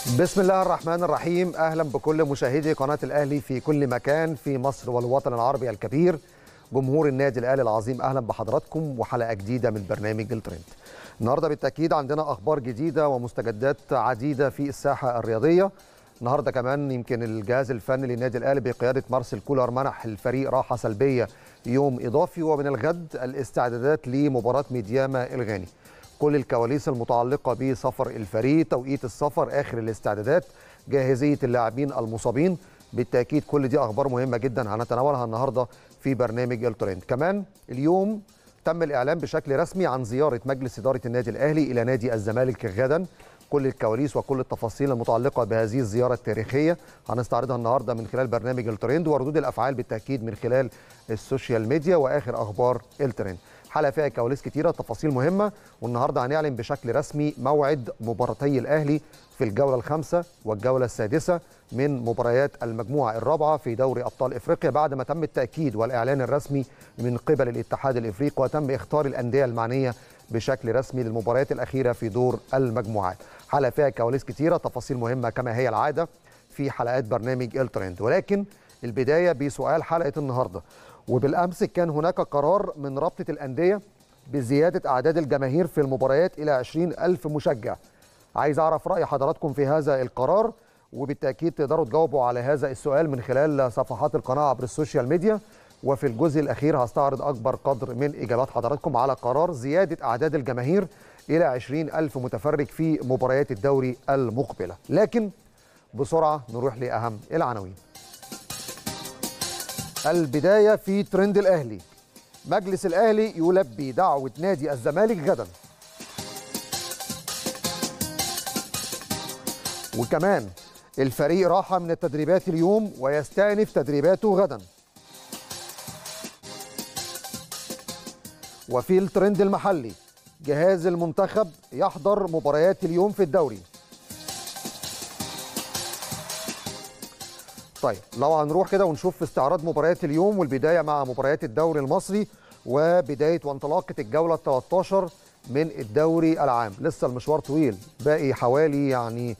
بسم الله الرحمن الرحيم اهلا بكل مشاهدي قناه الاهلي في كل مكان في مصر والوطن العربي الكبير جمهور النادي الاهلي العظيم اهلا بحضراتكم وحلقه جديده من برنامج الترند النهارده بالتاكيد عندنا اخبار جديده ومستجدات عديده في الساحه الرياضيه النهارده كمان يمكن الجهاز الفني للنادي الاهلي بقياده مارسيل كولر منح الفريق راحه سلبيه يوم اضافي ومن الغد الاستعدادات لمباراه ميدياما الغاني كل الكواليس المتعلقة بسفر الفريق توقيت السفر آخر الاستعدادات جاهزية اللاعبين المصابين بالتأكيد كل دي أخبار مهمة جدا هنتناولها النهاردة في برنامج الترند كمان اليوم تم الإعلان بشكل رسمي عن زيارة مجلس إدارة النادي الأهلي إلى نادي الزمالك غدا كل الكواليس وكل التفاصيل المتعلقة بهذه الزيارة التاريخية هنستعرضها النهاردة من خلال برنامج الترند وردود الأفعال بالتأكيد من خلال السوشيال ميديا وآخر أخبار الترند حلقه فيها كواليس كتيره تفاصيل مهمه والنهارده هنعلن بشكل رسمي موعد مباراتي الاهلي في الجوله الخامسه والجوله السادسه من مباريات المجموعه الرابعه في دوري ابطال افريقيا بعد ما تم التاكيد والاعلان الرسمي من قبل الاتحاد الافريقي وتم اختار الانديه المعنيه بشكل رسمي للمباريات الاخيره في دور المجموعات حلقه فيها كواليس كتيره تفاصيل مهمه كما هي العاده في حلقات برنامج الترند ولكن البدايه بسؤال حلقه النهارده وبالامس كان هناك قرار من رابطه الانديه بزياده اعداد الجماهير في المباريات الى 20 الف مشجع عايز اعرف راي حضراتكم في هذا القرار وبالتاكيد تقدروا تجاوبوا على هذا السؤال من خلال صفحات القناه عبر السوشيال ميديا وفي الجزء الاخير هستعرض اكبر قدر من اجابات حضراتكم على قرار زياده اعداد الجماهير الى 20 الف متفرج في مباريات الدوري المقبله لكن بسرعه نروح لاهم العناوين البداية في ترند الأهلي مجلس الأهلي يلبي دعوة نادي الزمالك غدا وكمان الفريق راحة من التدريبات اليوم ويستأنف تدريباته غدا وفي الترند المحلي جهاز المنتخب يحضر مباريات اليوم في الدوري طيب لو هنروح كده ونشوف في استعراض مباريات اليوم والبدايه مع مباريات الدوري المصري وبدايه وانطلاقه الجوله ال 13 من الدوري العام لسه المشوار طويل باقي حوالي يعني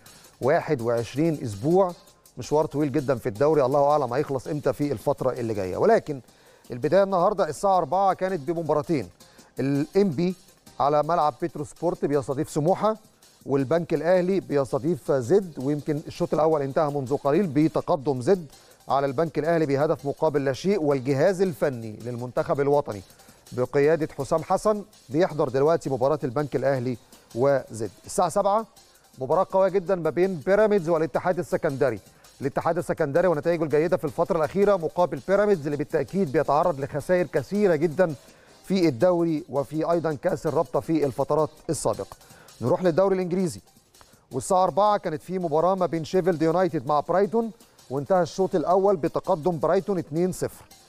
21 اسبوع مشوار طويل جدا في الدوري الله اعلم هيخلص امتى في الفتره اللي جايه ولكن البدايه النهارده الساعه 4 كانت بمباراتين الانبي على ملعب بيترو سبورت بيستضيف سموحه والبنك الاهلي بيستضيف زد ويمكن الشوط الاول انتهى منذ قليل بتقدم زد على البنك الاهلي بهدف مقابل لا شيء والجهاز الفني للمنتخب الوطني بقياده حسام حسن بيحضر دلوقتي مباراه البنك الاهلي وزد الساعه 7 مباراه قويه جدا ما بين بيراميدز والاتحاد السكندري الاتحاد السكندري ونتائجه الجيده في الفتره الاخيره مقابل بيراميدز اللي بالتاكيد بيتعرض لخسائر كثيره جدا في الدوري وفي ايضا كاس الرابطه في الفترات السابقه نروح للدوري الانجليزي والساعه 4 كانت في مباراه ما بين شيفيلد يونايتد مع برايتون وانتهى الشوط الاول بتقدم برايتون 2-0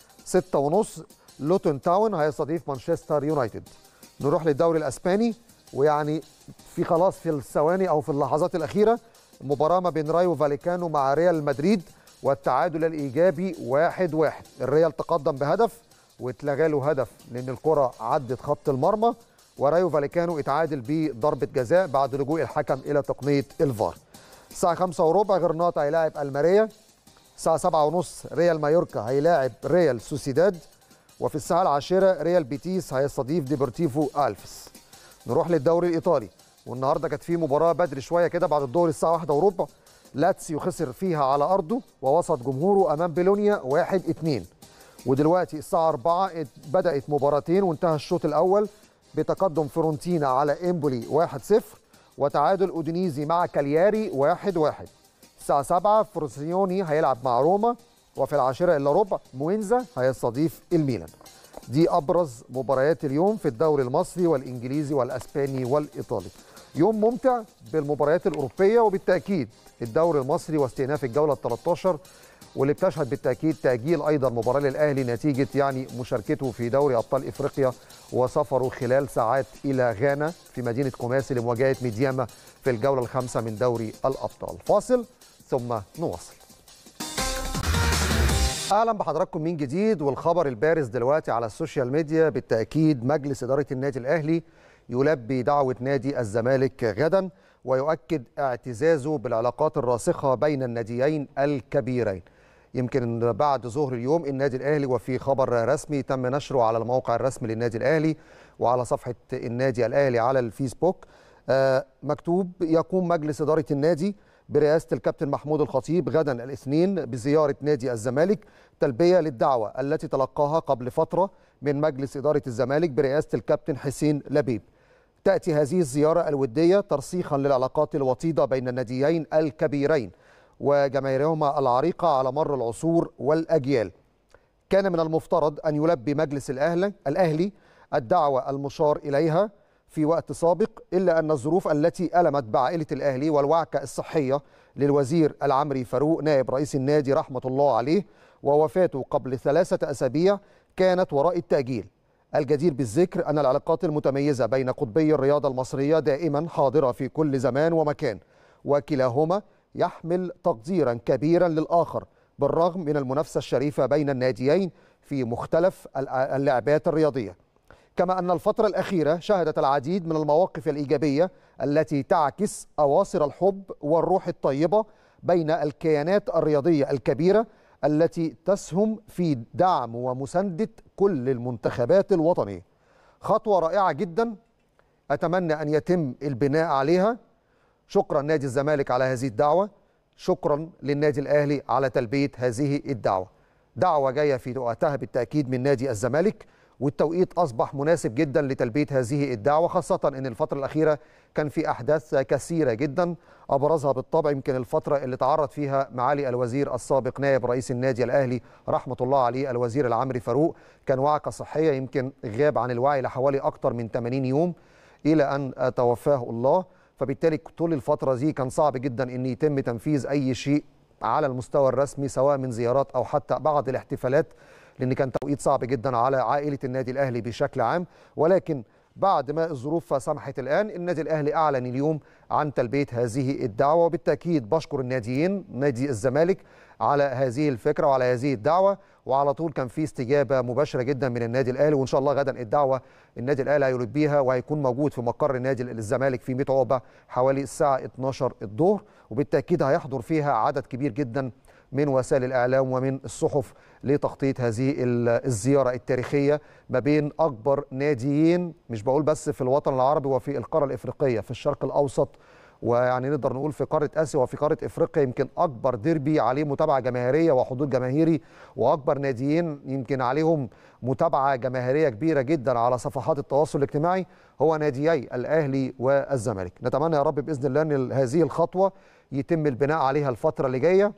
6 ونص لوتون تاون هيستضيف مانشستر يونايتد نروح للدوري الاسباني ويعني في خلاص في الثواني او في اللحظات الاخيره مباراه ما بين رايو فاليكانو مع ريال مدريد والتعادل الايجابي 1-1 واحد واحد. الريال تقدم بهدف واتلغى له هدف لان الكره عدت خط المرمى ورايو فاليكانو اتعادل بضربه جزاء بعد لجوء الحكم الى تقنيه الفار. الساعه 5 وربع غرناطه هيلاعب الماريا. الساعه 7 ونص ريال مايوركا هيلاعب ريال سوسيداد. وفي الساعه العاشره ريال بيتيس هيستضيف ديبورتيفو الفس. نروح للدوري الايطالي والنهارده كانت في مباراه بدري شويه كده بعد الظهر الساعه 1 وربع لاتسيو خسر فيها على ارضه ووسط جمهوره امام بيلونيا 1 2 ودلوقتي الساعه 4 بدات مباراتين وانتهى الشوط الاول بتقدم فيرونتينا على امبولي 1-0 وتعادل اودينيزي مع كالياري 1-1 الساعة 7 فروسيوني هيلعب مع روما وفي العاشرة إلا ربع موينزا هيستضيف الميلان دي أبرز مباريات اليوم في الدوري المصري والإنجليزي والأسباني والإيطالي يوم ممتع بالمباريات الأوروبية وبالتأكيد الدوري المصري واستئناف الجولة ال 13 واللي بتشهد بالتاكيد تاجيل ايضا مباراه للاهلي نتيجه يعني مشاركته في دوري ابطال افريقيا وسفره خلال ساعات الى غانا في مدينه كوماسي لمواجهه ميدياما في الجوله الخامسه من دوري الابطال فاصل ثم نواصل اهلا بحضراتكم من جديد والخبر البارز دلوقتي على السوشيال ميديا بالتاكيد مجلس اداره النادي الاهلي يلبي دعوه نادي الزمالك غدا ويؤكد اعتزازه بالعلاقات الراسخة بين الناديين الكبيرين يمكن بعد ظهر اليوم النادي الأهلي وفي خبر رسمي تم نشره على الموقع الرسمي للنادي الأهلي وعلى صفحة النادي الأهلي على الفيسبوك آه، مكتوب يقوم مجلس إدارة النادي برئاسة الكابتن محمود الخطيب غدا الاثنين بزيارة نادي الزمالك تلبية للدعوة التي تلقاها قبل فترة من مجلس إدارة الزمالك برئاسة الكابتن حسين لبيب تأتي هذه الزيارة الودية ترسيخا للعلاقات الوطيدة بين الناديين الكبيرين وجماهيرهما العريقة على مر العصور والأجيال كان من المفترض أن يلبي مجلس الأهلي, الأهلي الدعوة المشار إليها في وقت سابق إلا أن الظروف التي ألمت بعائلة الأهلي والوعكة الصحية للوزير العمري فاروق نائب رئيس النادي رحمة الله عليه ووفاته قبل ثلاثة أسابيع كانت وراء التأجيل الجدير بالذكر أن العلاقات المتميزة بين قطبي الرياضة المصرية دائما حاضرة في كل زمان ومكان وكلاهما يحمل تقديرا كبيرا للآخر بالرغم من المنافسة الشريفة بين الناديين في مختلف اللعبات الرياضية كما أن الفترة الأخيرة شهدت العديد من المواقف الإيجابية التي تعكس أواصر الحب والروح الطيبة بين الكيانات الرياضية الكبيرة التي تسهم في دعم ومساندة كل المنتخبات الوطنية خطوة رائعة جدا أتمنى أن يتم البناء عليها شكرا نادي الزمالك على هذه الدعوة شكرا للنادي الأهلي على تلبية هذه الدعوة دعوة جاية في وقتها بالتأكيد من نادي الزمالك والتوقيت أصبح مناسب جدا لتلبية هذه الدعوة خاصة أن الفترة الأخيرة كان في أحداث كثيرة جدا أبرزها بالطبع يمكن الفترة اللي تعرض فيها معالي الوزير السابق نائب رئيس النادي الأهلي رحمة الله عليه الوزير العمري فاروق كان وعكة صحية يمكن غاب عن الوعي لحوالي أكثر من 80 يوم إلى أن توفاه الله فبالتالي طول الفترة دي كان صعب جدا أن يتم تنفيذ أي شيء على المستوى الرسمي سواء من زيارات أو حتى بعض الاحتفالات لأن كان توقيت صعب جدا على عائلة النادي الأهلي بشكل عام ولكن بعد ما الظروف سمحت الآن النادي الأهلي أعلن اليوم عن تلبية هذه الدعوة وبالتأكيد بشكر الناديين نادي الزمالك على هذه الفكرة وعلى هذه الدعوة وعلى طول كان في استجابة مباشرة جدا من النادي الأهلي وإن شاء الله غدا الدعوة النادي الأهلي هيلبيها وهيكون موجود في مقر النادي الزمالك في 100 عقبة حوالي الساعة 12 الظهر وبالتأكيد هيحضر فيها عدد كبير جدا من وسائل الإعلام ومن الصحف لتغطية هذه الزيارة التاريخية ما بين أكبر ناديين مش بقول بس في الوطن العربي وفي القارة الإفريقية في الشرق الأوسط ويعني نقدر نقول في قاره اسيا وفي قاره افريقيا يمكن اكبر ديربي عليه متابعه جماهيريه وحضور جماهيري واكبر ناديين يمكن عليهم متابعه جماهيريه كبيره جدا على صفحات التواصل الاجتماعي هو ناديي الاهلي والزمالك نتمنى يا رب باذن الله ان هذه الخطوه يتم البناء عليها الفتره اللي جايه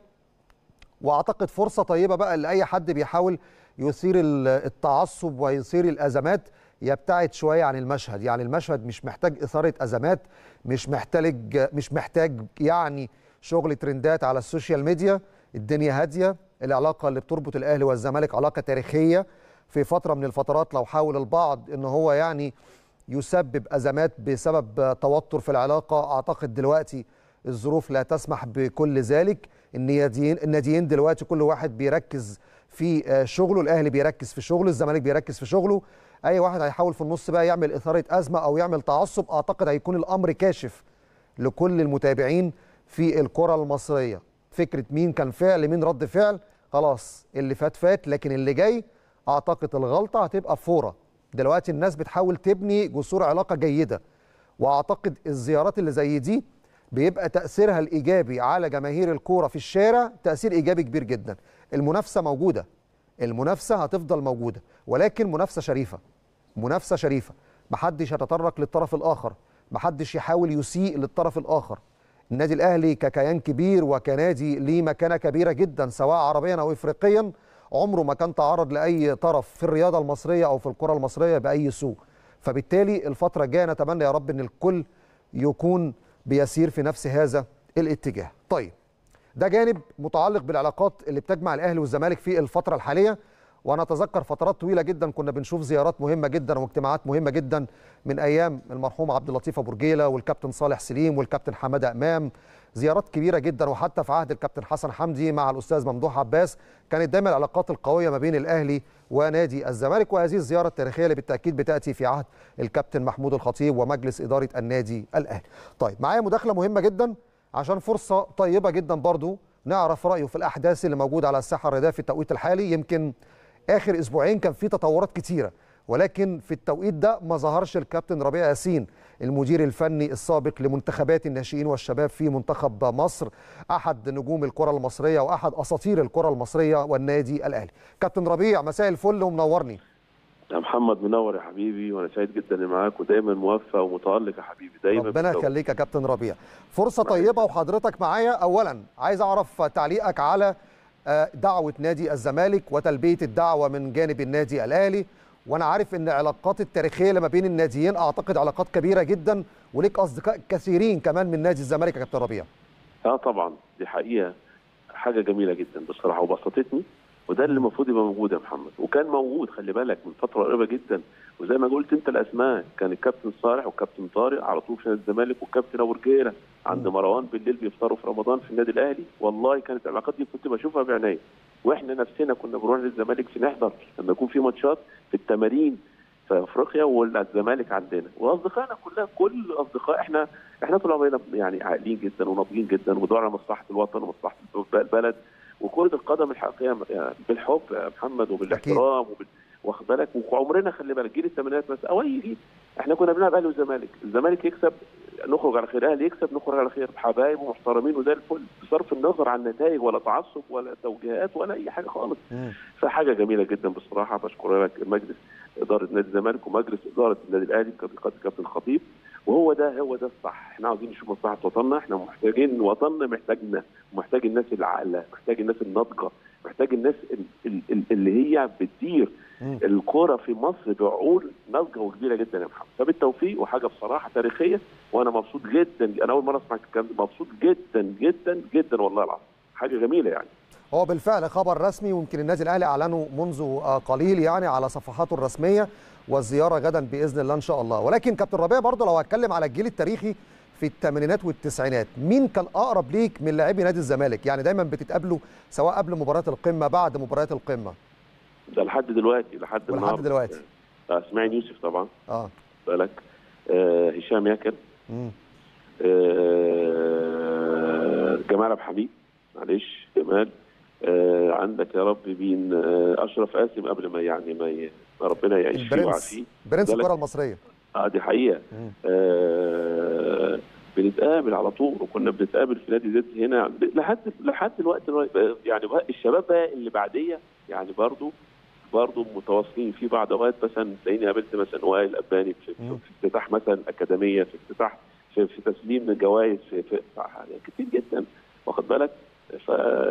واعتقد فرصه طيبه بقى لاي حد بيحاول يثير التعصب ويثير الازمات يبتعد شويه عن المشهد يعني المشهد مش محتاج اثاره ازمات مش محتاج مش محتاج يعني شغل ترندات على السوشيال ميديا الدنيا هاديه العلاقه اللي بتربط الاهلي والزمالك علاقه تاريخيه في فتره من الفترات لو حاول البعض ان هو يعني يسبب ازمات بسبب توتر في العلاقه اعتقد دلوقتي الظروف لا تسمح بكل ذلك الناديين الناديين دلوقتي كل واحد بيركز في شغله الاهلي بيركز في شغله الزمالك بيركز في شغله اي واحد هيحاول في النص بقى يعمل اثاره ازمه او يعمل تعصب اعتقد هيكون الامر كاشف لكل المتابعين في الكره المصريه فكره مين كان فعل مين رد فعل خلاص اللي فات فات لكن اللي جاي اعتقد الغلطه هتبقى فوره دلوقتي الناس بتحاول تبني جسور علاقه جيده واعتقد الزيارات اللي زي دي بيبقى تاثيرها الايجابي على جماهير الكوره في الشارع تاثير ايجابي كبير جدا المنافسه موجوده المنافسه هتفضل موجوده ولكن منافسه شريفه منافسه شريفه محدش يتطرق للطرف الاخر محدش يحاول يسيء للطرف الاخر النادي الاهلي ككيان كبير وكنادي ليه مكانه كبيره جدا سواء عربيا او افريقيا عمره ما كان تعرض لاي طرف في الرياضه المصريه او في الكره المصريه باي سوء فبالتالي الفتره الجايه نتمنى يا رب ان الكل يكون بيسير في نفس هذا الاتجاه طيب ده جانب متعلق بالعلاقات اللي بتجمع الاهلي والزمالك في الفتره الحاليه وانا اتذكر فترات طويله جدا كنا بنشوف زيارات مهمه جدا واجتماعات مهمه جدا من ايام المرحوم عبد اللطيف ابو رجيله والكابتن صالح سليم والكابتن حماده امام زيارات كبيره جدا وحتى في عهد الكابتن حسن حمدي مع الاستاذ ممدوح عباس كانت دايما العلاقات القويه ما بين الاهلي ونادي الزمالك وهذه الزياره التاريخيه اللي بالتاكيد بتاتي في عهد الكابتن محمود الخطيب ومجلس اداره النادي الاهلي. طيب معايا مداخله مهمه جدا عشان فرصه طيبه جدا برضو نعرف رايه في الاحداث اللي موجوده على الساحه الرياضيه في التوقيت الحالي يمكن اخر اسبوعين كان في تطورات كتيره ولكن في التوقيت ده ما ظهرش الكابتن ربيع ياسين المدير الفني السابق لمنتخبات الناشئين والشباب في منتخب مصر احد نجوم الكره المصريه واحد اساطير الكره المصريه والنادي الاهلي كابتن ربيع مساء الفل ومنورني يا محمد منور يا حبيبي وانا سعيد جدا اني معاك ودايما موفق ومتالق يا حبيبي دايما ربنا يخليك يا كابتن ربيع فرصه طيبه وحضرتك معايا اولا عايز اعرف تعليقك على دعوه نادي الزمالك وتلبيه الدعوه من جانب النادي الاهلي وانا عارف ان العلاقات التاريخيه اللي ما بين الناديين اعتقد علاقات كبيره جدا وليك اصدقاء كثيرين كمان من نادي الزمالك يا كابتن ربيع اه طبعا دي حقيقه حاجه جميله جدا بصراحه وبسطتني وده اللي المفروض يبقى موجود يا محمد وكان موجود خلي بالك من فتره قريبه جدا وزي ما قلت انت الاسماء كان الكابتن صالح والكابتن طارق على طول في نادي الزمالك والكابتن ابو رجيله عند مروان بالليل بيفطروا في رمضان في النادي الاهلي والله كانت العلاقات دي كنت بشوفها بعيني واحنا نفسنا كنا بنروح للزمالك في نحضر لما يكون في ماتشات في التمارين في افريقيا والزمالك عندنا واصدقائنا كلها كل اصدقاء احنا احنا طول عمرنا يعني عاقلين جدا وناضجين جدا وبندور على مصلحه الوطن ومصلحه البلد وكره القدم الحقيقيه بالحب يا محمد وبالاحترام وبال... واخد بالك وعمرنا خلي بالك جيل الثمانينات مثلا او اي جيل احنا كنا بنلعب اهلي والزمالك الزمالك يكسب نخرج على خير اهلي يكسب نخرج على خير حبايب ومحترمين وزي الفل بصرف النظر عن النتائج ولا تعصب ولا توجيهات ولا اي حاجه خالص فحاجه جميله جدا بصراحه بشكر لك مجلس اداره نادي الزمالك ومجلس اداره النادي الاهلي بقياده كابتن الخطيب وهو ده هو ده الصح احنا عاوزين نشوف مصلحه وطننا احنا محتاجين وطننا محتاجنا محتاج الناس العاقله محتاج الناس الناضجه محتاج الناس اللي هي بتدير الكوره في مصر بعقول ناضجه وكبيره جدا يا محمد فبالتوفيق وحاجه بصراحه تاريخيه وانا مبسوط جدا انا اول مره اسمع الكلام ده مبسوط جدا جدا جدا والله العظيم حاجه جميله يعني هو بالفعل خبر رسمي ويمكن النادي الاهلي اعلنه منذ قليل يعني على صفحاته الرسميه والزياره غدا باذن الله ان شاء الله ولكن كابتن ربيع برضه لو هتكلم على الجيل التاريخي في الثمانينات والتسعينات مين كان اقرب ليك من لاعبي نادي الزمالك يعني دايما بتتقابلوا سواء قبل مباراه القمه بعد مباريات القمه ده لحد دلوقتي لحد لحد دلوقتي آه اسماعيل يوسف طبعا اه بالك آه هشام ياكر آه جمال عبد الحميد معلش جمال آه عندك يا رب مين آه اشرف قاسم قبل ما يعني ما, ي... ما ربنا يعيش فيه ويعافيه برنس الكره المصريه اه دي حقيقه آه بنتقابل على طول وكنا بنتقابل في نادي زد هنا لحد لحد الوقت يعني الشباب بقى اللي بعديه يعني برضو برضه متواصلين في بعض اوقات مثلا تلاقيني قابلت مثلا وائل الاباني في, في, في افتتاح مثلا اكاديميه في افتتاح في, في تسليم جوائز في, في يعني كتير جدا واخد بالك ف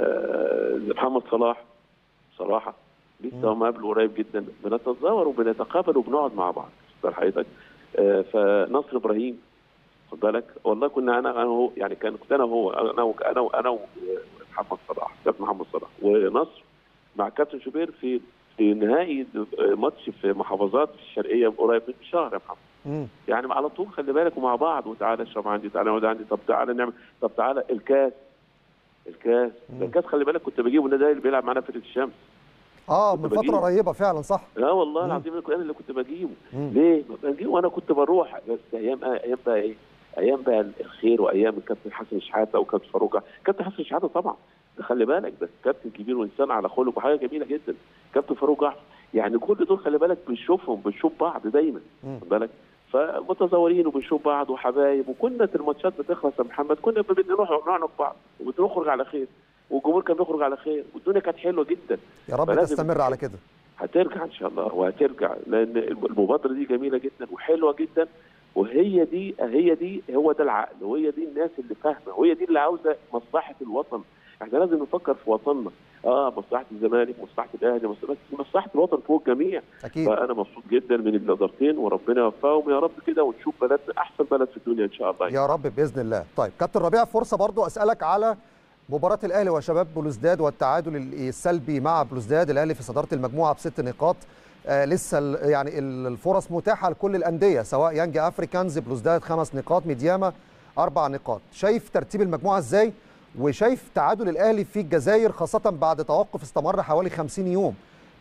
محمد صلاح صراحه لسه هم قابلوا قريب جدا بنتزاور وبنتقابل وبنقعد مع بعض حضرتك آه فنصر ابراهيم خد بالك والله كنا انا انا هو يعني كان كنت انا وهو انا انا وانا ومحمد صلاح كابتن محمد صلاح ونصر مع كابتن شوبير في في نهائي ماتش في محافظات في الشرقيه قريب من شهر يا محمد يعني على طول خلي بالك ومع بعض وتعالى اشرب عندي تعالى اقعد عندي طب تعالى نعمل طب تعالى الكاس الكاس الكاس خلي بالك كنت بجيبه النادي اللي بيلعب معانا فرقه الشمس اه من فتره قريبه فعلا صح لا والله العظيم انا اللي كنت بجيبه مم. ليه؟ بجيبه وانا كنت بروح بس ايام ايام بقى ايه؟ ايام بقى الخير وايام الكابتن حسن شحاته وكابتن فاروق كابتن حسن شحاته طبعا خلي بالك ده كابتن كبير وانسان على خلق وحاجه جميله جدا كابتن فاروق احمد يعني كل دول خلي بالك بنشوفهم بنشوف بعض دايما خد بالك فمتزورين وبنشوف بعض وحبايب وكنا الماتشات بتخلص يا محمد كنا بنروح نعنق بعض وبنخرج على خير والجمهور كان بيخرج على خير والدنيا كانت حلوه جدا يا رب تستمر على كده هترجع ان شاء الله وهترجع لان المبادره دي جميله جدا وحلوه جدا وهي دي هي دي هو ده العقل وهي دي الناس اللي فاهمه وهي دي اللي عاوزه مصلحه الوطن احنا لازم نفكر في وطننا اه مصلحه الزمالك مصلحه الاهلي مصلحه مصلحه الوطن فوق الجميع اكيد فانا مبسوط جدا من الادارتين وربنا يوفقهم يا رب كده ونشوف بلدنا احسن بلد في الدنيا ان شاء الله يا رب باذن الله طيب كابتن ربيع فرصه برضو اسالك على مباراة الأهلي وشباب بلوزداد والتعادل السلبي مع بلوزداد الأهلي في صدارة المجموعة بست نقاط آه لسه يعني الفرص متاحة لكل الأندية سواء يانج أفريكانز بلوزداد خمس نقاط ميدياما أربع نقاط شايف ترتيب المجموعة إزاي وشايف تعادل الأهلي في الجزائر خاصة بعد توقف استمر حوالي 50 يوم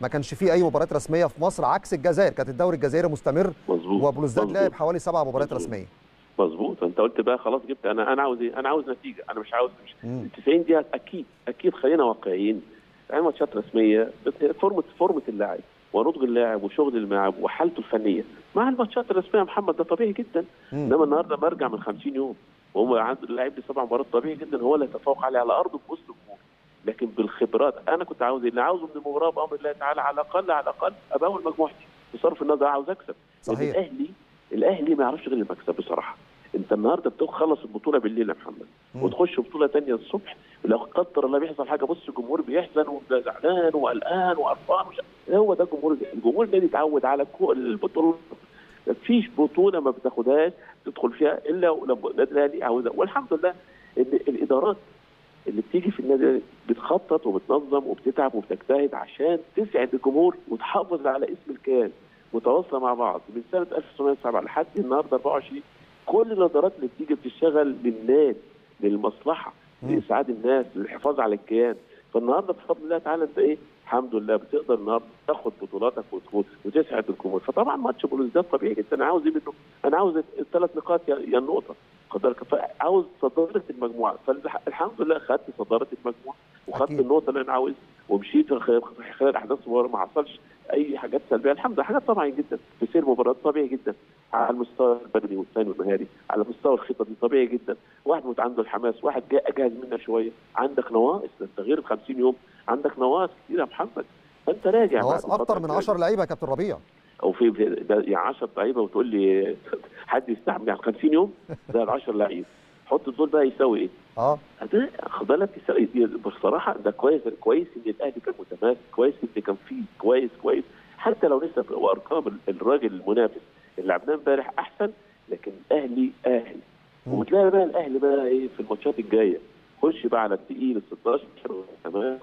ما كانش فيه اي مباريات رسميه في مصر عكس الجزائر كانت الدوري الجزائري مستمر مظبوط وبلوزداد مظبوط. لعب حوالي سبع مباريات مظبوط. رسميه مظبوط انت قلت بقى خلاص جبت انا انا عاوز ايه؟ انا عاوز نتيجه انا مش عاوز مش مم. 90 دقيقه اكيد اكيد خلينا واقعيين يعني ماتشات رسميه بت- فورمه فورمه اللاعب ونضج اللاعب وشغل اللاعب وحالته الفنيه مع الماتشات الرسميه يا محمد ده طبيعي جدا مم. انما النهارده برجع من 50 يوم وهو عنده اللاعب لي سبع مباريات طبيعي جدا هو اللي يتفوق عليه على ارضه في وسط الجمهور لكن بالخبرات انا كنت عاوز إيه؟ اللي عاوزه من المباراه بامر الله تعالى على الاقل على الاقل ابقى اول مجموعتي بصرف النظر عاوز اكسب لأن صحيح. الاهلي الاهلي ما يعرفش غير المكسب بصراحه انت النهارده بتخلص البطوله بالليل يا محمد مم. وتخش بطوله تانية الصبح لو قدر الله بيحصل حاجه بص الجمهور بيحزن وزعلان وقلقان وقرفان مش هو ده الجمهور الجمهور ده يتعود على كل البطولات مفيش بطوله ما بتاخدهاش تدخل فيها الا ولما النادي الاهلي عاوزها والحمد لله ان الادارات اللي بتيجي في النادي الأهلي بتخطط وبتنظم وبتتعب وبتجتهد عشان تسعد الجمهور وتحافظ على اسم الكيان متواصله مع بعض من سنه 1907 لحد النهارده 24 كل الادارات اللي بتيجي بتشتغل للناس للمصلحه مم. لاسعاد الناس للحفاظ على الكيان فالنهارده بفضل الله تعالى انت ايه الحمد لله بتقدر النهارده تاخد بطولاتك وت- وتسعد الجمهور فطبعا ماتش بلوزداد طبيعي جدا انا عاوز ايه منه؟ انا عاوز الثلاث نقاط يا يا النقطه خد بالك فعاوز صداره المجموعه فالحمد لله خدت صداره المجموعه وخدت أكيد. النقطه اللي انا عاوزها ومشيت خلال خلال احداث المباراه ما حصلش اي حاجات سلبيه الحمد لله حاجات طبيعي جدا في سير مباراه طبيعي جدا على المستوى البدني والثاني والمهاري على مستوى الخطط دي طبيعي جدا واحد مت عنده الحماس واحد جاء اجهز منها شويه عندك نواقص ده انت غير ال 50 يوم عندك نواقص كتير يا محمد فانت راجع نواقص بعد اكتر فترة من كده. 10 لعيبه يا كابتن ربيع او في ده يعني 10 لعيبه وتقول لي حد يستحمل يعني 50 يوم ده ال 10 لعيبه حط دول بقى يساوي ايه؟ اه ده خد بالك يساوي بصراحه ده كويس كويس ان الاهلي كان متماسك كويس ان كان فيه كويس كويس حتى لو لسه وارقام الراجل المنافس اللي لعبناه امبارح احسن لكن الاهلي اهلي مم. وتلاقي بقى الاهلي بقى ايه في الماتشات الجايه خش بقى على التقيل ال 16 تمام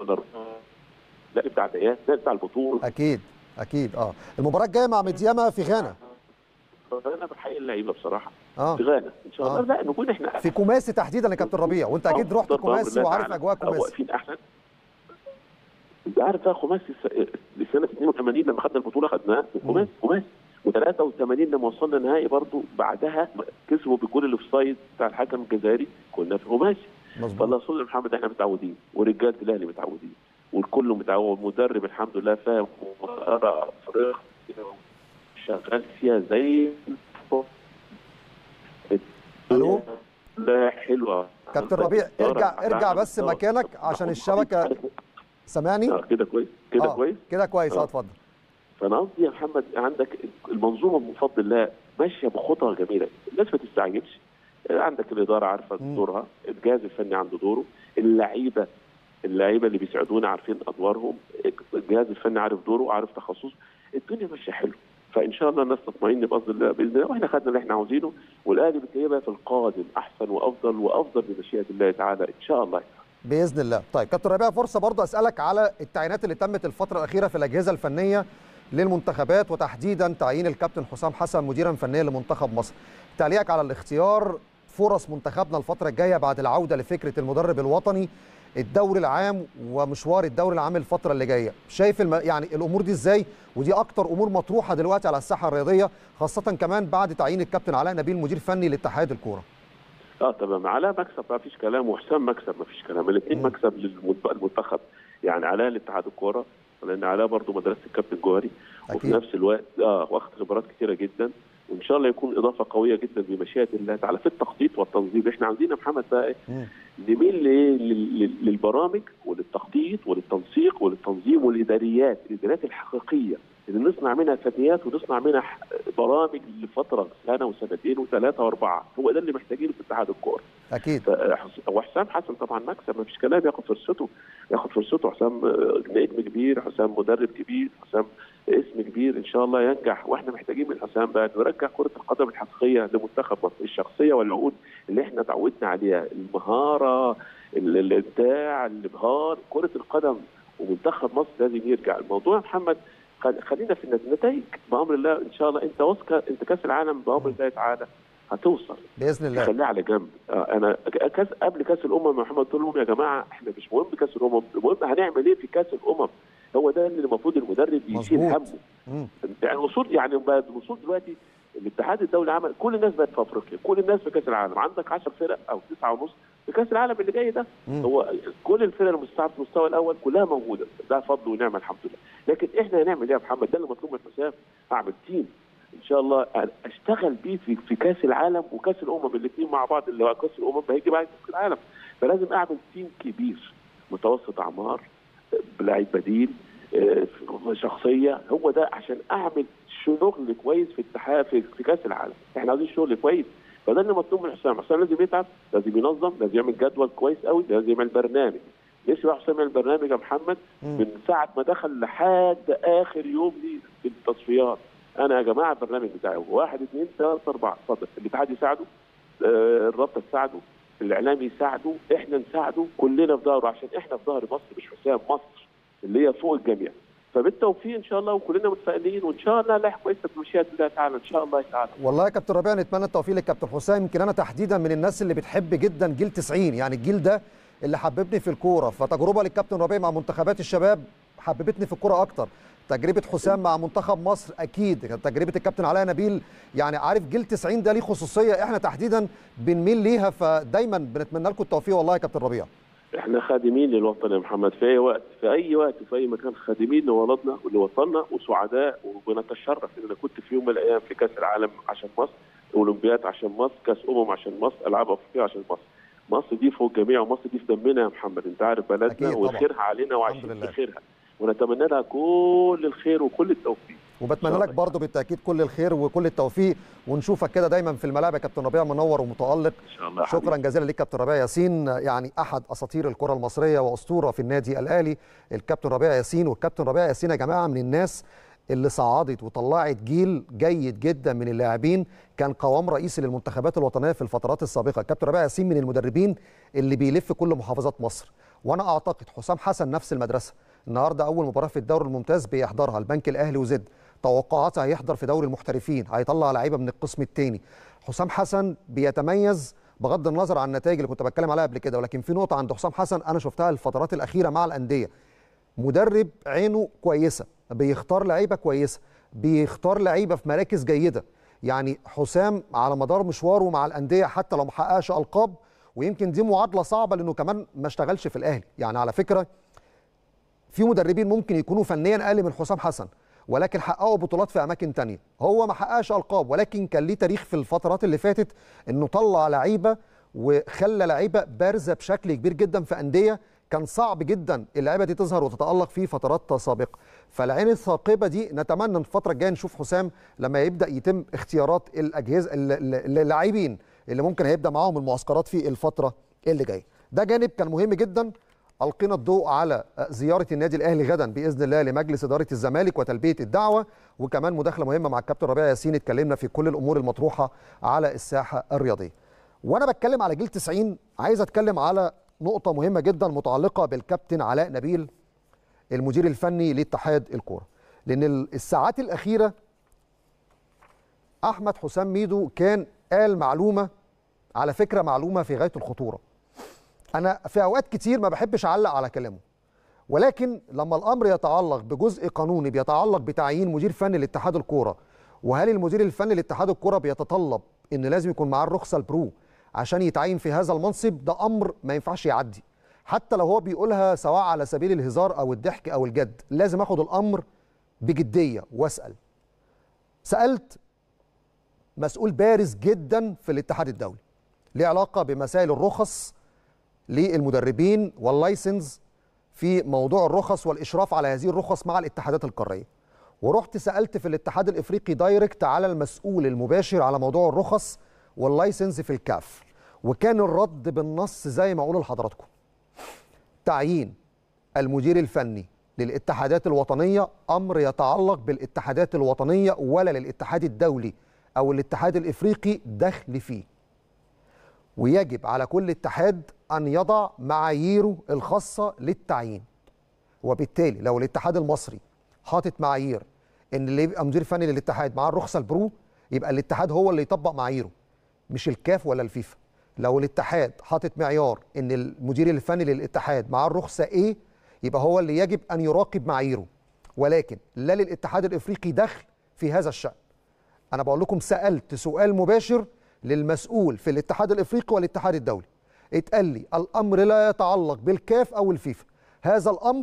لا بتاع الدقيقات لا بتاع البطوله اكيد اكيد اه المباراه الجايه مع مدياما في غانا انا بحيي اللعيبه بصراحه اه في غانا ان شاء الله آه. لا نكون احنا في كوماسي تحديدا يا كابتن ربيع وانت اكيد رحت ضرب أمر كوماسي الله وعارف تعالى. اجواء آه، كوماسي واقفين احسن انت عارف بقى خماسي الس- سنه 82 لما خدنا البطوله خدناها في مم. خماسي خماسي و83 لما وصلنا نهائي برضو بعدها كسبوا بجول الاوفسايد بتاع الحكم الجزائري كنا في خماسي مظبوط فالله صل محمد احنا متعودين ورجاله الاهلي متعودين والكل متعود والمدرب الحمد لله فاهم وقرا افريقيا شغال فيها زي الفل. ألو؟ لا حلوه كابتن ربيع ارجع ارجع بس مكانك عشان الشبكه سامعني آه، كده كويس كده آه، كويس كده كويس اه آه. اتفضل فانا قصدي يا محمد عندك المنظومه بفضل الله ماشيه بخطى جميله الناس ما تستعجلش عندك الاداره عارفه مم. دورها الجهاز الفني عنده دوره اللعيبه اللعيبه اللي بيساعدونا عارفين ادوارهم الجهاز الفني عارف دوره عارف تخصصه الدنيا ماشيه حلو فان شاء الله الناس تطمئن باذن الله باذن الله واحنا خدنا اللي احنا عاوزينه والاهلي بتلاقيه في القادم احسن وافضل وافضل بمشيئه الله تعالى ان شاء الله باذن الله طيب كابتن ربيع فرصه برضه اسالك على التعيينات اللي تمت الفتره الاخيره في الاجهزه الفنيه للمنتخبات وتحديدا تعيين الكابتن حسام حسن مديرا فنيا لمنتخب مصر تعليقك على الاختيار فرص منتخبنا الفتره الجايه بعد العوده لفكره المدرب الوطني الدوري العام ومشوار الدوري العام الفتره اللي جايه شايف الم... يعني الامور دي ازاي ودي اكتر امور مطروحه دلوقتي على الساحه الرياضيه خاصه كمان بعد تعيين الكابتن علاء نبيل مدير فني لاتحاد الكوره اه تمام علاء مكسب ما فيش كلام وحسام مكسب ما فيش كلام الاثنين مم. مكسب للمنتخب يعني علاء لاتحاد الكوره لان علاء برضه مدرسه الكابتن جوهري وفي اكيد نفس الوقت اه واخد خبرات كثيره جدا وان شاء الله يكون اضافه قويه جدا بمشيئه الله تعالى في التخطيط والتنظيم احنا عاوزين يا محمد بقى إيه؟ مم. نميل لإيه؟ لل- لل- للبرامج وللتخطيط وللتنسيق وللتنظيم والاداريات الاداريات الحقيقيه اللي نصنع منها فنيات ونصنع منها ح- برامج لفتره سنه وسنتين وثلاثه واربعه هو ده اللي محتاجينه في اتحاد الكوره اكيد فحس- وحسام حسن طبعا مكسب ما فيش كلام ياخد فرصته ياخد فرصته حسام آه، نجم كبير حسام مدرب كبير حسام اسم كبير ان شاء الله ينجح واحنا محتاجين من حسام بقى نرجع كره القدم الحقيقيه لمنتخب مصر الشخصيه والعقود اللي احنا تعودنا عليها المهاره ال- الابداع الابهار كره القدم ومنتخب مصر لازم يرجع الموضوع يا محمد خل- خلينا في النت- النتائج بامر الله ان شاء الله انت واثق انت كاس العالم بامر الله تعالى هتوصل باذن الله خليها على جنب آه، انا كاس قبل كاس الامم يا محمد قلت لهم يا جماعه احنا مش مهم كاس الامم المهم هنعمل ايه في كاس الامم هو ده اللي المفروض المدرب يشيل مظبوط. همه مم. يعني الوصول يعني بقى الوصول دلوقتي الاتحاد الدولي عمل كل الناس بقت في افريقيا كل الناس في كاس العالم عندك 10 فرق او 9 ونص في كاس العالم اللي جاي ده مم. هو كل الفرق المستوى في المستوى الاول كلها موجوده ده فضل ونعمه الحمد لله لكن احنا هنعمل ايه يا محمد ده اللي مطلوب من حسام اعمل تيم ان شاء الله اشتغل بيه في في كاس العالم وكاس الامم الاثنين مع بعض اللي هو كاس الامم هيجي بعد كاس العالم فلازم اعمل تيم كبير متوسط اعمار بلاعب بديل آه، شخصيه هو ده عشان اعمل شغل كويس في اتحاد في, في كاس العالم احنا عايزين شغل كويس فده اللي مطلوب من حسام حسام لازم يتعب لازم ينظم لازم يعمل جدول كويس قوي لازم يعمل برنامج ليش بقى حسام يعمل برنامج يا محمد مم. من ساعه ما دخل لحد اخر يوم ليه في التصفيات انا يا جماعه البرنامج بتاعي هو واحد اثنين ثلاثه اربعه اتفضل الاتحاد يساعده آه، الرابطه تساعده الاعلام يساعده احنا نساعده كلنا في ظهره عشان احنا في ظهر مصر مش حسام مصر اللي هي فوق الجميع فبالتوفيق ان شاء الله وكلنا متفائلين وان شاء الله لا كويسه بمشيئه الله تعالى ان شاء الله تعالى والله يا كابتن ربيع نتمنى التوفيق للكابتن حسام يمكن انا تحديدا من الناس اللي بتحب جدا جيل 90 يعني الجيل ده اللي حببني في الكوره فتجربه للكابتن ربيع مع منتخبات الشباب حببتني في الكوره اكتر تجربه حسام مع منتخب مصر اكيد كانت تجربه الكابتن علاء نبيل يعني عارف جيل 90 ده ليه خصوصيه احنا تحديدا بنميل ليها فدايما بنتمنى لكم التوفيق والله يا كابتن ربيع احنا خادمين للوطن يا محمد في اي وقت في اي وقت في اي مكان خادمين لولدنا ولوطننا وسعداء وبنتشرف ان انا كنت في يوم من الايام في كاس العالم عشان مصر اولمبياد عشان مصر كاس امم عشان مصر العاب افريقيه عشان مصر مصر دي فوق الجميع ومصر دي في دمنا يا محمد انت عارف أكيد بلدنا طبعا. وخيرها علينا الحمد وعايشين لله. في خيرها ونتمنى لها كل الخير وكل التوفيق وبتمنى لك برضه بالتاكيد كل الخير وكل التوفيق ونشوفك كده دايما في الملاعب يا كابتن ربيع منور ومتالق ان شاء الله يا شكرا حبيبي. جزيلا ليك كابتن ربيع ياسين يعني احد اساطير الكره المصريه واسطوره في النادي الاهلي الكابتن ربيع ياسين والكابتن ربيع ياسين يا جماعه من الناس اللي صعدت وطلعت جيل جيد جدا من اللاعبين كان قوام رئيسي للمنتخبات الوطنيه في الفترات السابقه الكابتن ربيع ياسين من المدربين اللي بيلف كل محافظات مصر وانا اعتقد حسام حسن نفس المدرسه النهارده اول مباراه في الدوري الممتاز بيحضرها البنك الاهلي وزد توقعاتها هيحضر في دوري المحترفين هيطلع لعيبه من القسم الثاني حسام حسن بيتميز بغض النظر عن النتائج اللي كنت بتكلم عليها قبل كده ولكن في نقطه عند حسام حسن انا شفتها الفترات الاخيره مع الانديه مدرب عينه كويسه بيختار لعيبه كويسه بيختار لعيبه في مراكز جيده يعني حسام على مدار مشواره مع الانديه حتى لو ما حققش القاب ويمكن دي معادله صعبه لانه كمان ما اشتغلش في الاهلي يعني على فكره في مدربين ممكن يكونوا فنيا اقل من حسام حسن ولكن حققوا بطولات في اماكن تانية هو ما حققش القاب ولكن كان ليه تاريخ في الفترات اللي فاتت انه طلع لعيبه وخلى لعيبه بارزه بشكل كبير جدا في انديه كان صعب جدا اللعيبه دي تظهر وتتالق في فترات سابقه فالعين الثاقبه دي نتمنى ان الفتره الجايه نشوف حسام لما يبدا يتم اختيارات الاجهزه اللاعبين اللي ممكن هيبدا معاهم المعسكرات في الفتره اللي جايه ده جانب كان مهم جدا ألقينا الضوء على زيارة النادي الأهلي غدا بإذن الله لمجلس إدارة الزمالك وتلبية الدعوة وكمان مداخلة مهمة مع الكابتن ربيع ياسين اتكلمنا في كل الأمور المطروحة على الساحة الرياضية وأنا بتكلم على جيل 90 عايز أتكلم على نقطة مهمة جدا متعلقة بالكابتن علاء نبيل المدير الفني لاتحاد الكورة لأن الساعات الأخيرة أحمد حسام ميدو كان قال معلومة على فكرة معلومة في غاية الخطورة انا في اوقات كتير ما بحبش اعلق على كلامه ولكن لما الامر يتعلق بجزء قانوني بيتعلق بتعيين مدير فني لاتحاد الكوره وهل المدير الفني لاتحاد الكوره بيتطلب ان لازم يكون معاه الرخصه البرو عشان يتعين في هذا المنصب ده امر ما ينفعش يعدي حتى لو هو بيقولها سواء على سبيل الهزار او الضحك او الجد لازم اخد الامر بجديه واسال سالت مسؤول بارز جدا في الاتحاد الدولي ليه علاقه بمسائل الرخص للمدربين واللايسنس في موضوع الرخص والاشراف على هذه الرخص مع الاتحادات القاريه ورحت سالت في الاتحاد الافريقي دايركت على المسؤول المباشر على موضوع الرخص واللايسنس في الكاف وكان الرد بالنص زي ما اقول لحضراتكم تعيين المدير الفني للاتحادات الوطنيه امر يتعلق بالاتحادات الوطنيه ولا للاتحاد الدولي او الاتحاد الافريقي دخل فيه ويجب على كل اتحاد أن يضع معاييره الخاصة للتعيين وبالتالي لو الاتحاد المصري حاطط معايير ان اللي يبقى مدير فني للاتحاد معاه الرخصه البرو يبقى الاتحاد هو اللي يطبق معاييره مش الكاف ولا الفيفا لو الاتحاد حاطط معيار ان المدير الفني للاتحاد معاه الرخصه ايه يبقى هو اللي يجب ان يراقب معاييره ولكن لا للاتحاد الافريقي دخل في هذا الشان انا بقول لكم سالت سؤال مباشر للمسؤول في الاتحاد الافريقي والاتحاد الدولي اتقال لي الامر لا يتعلق بالكاف او الفيفا هذا الامر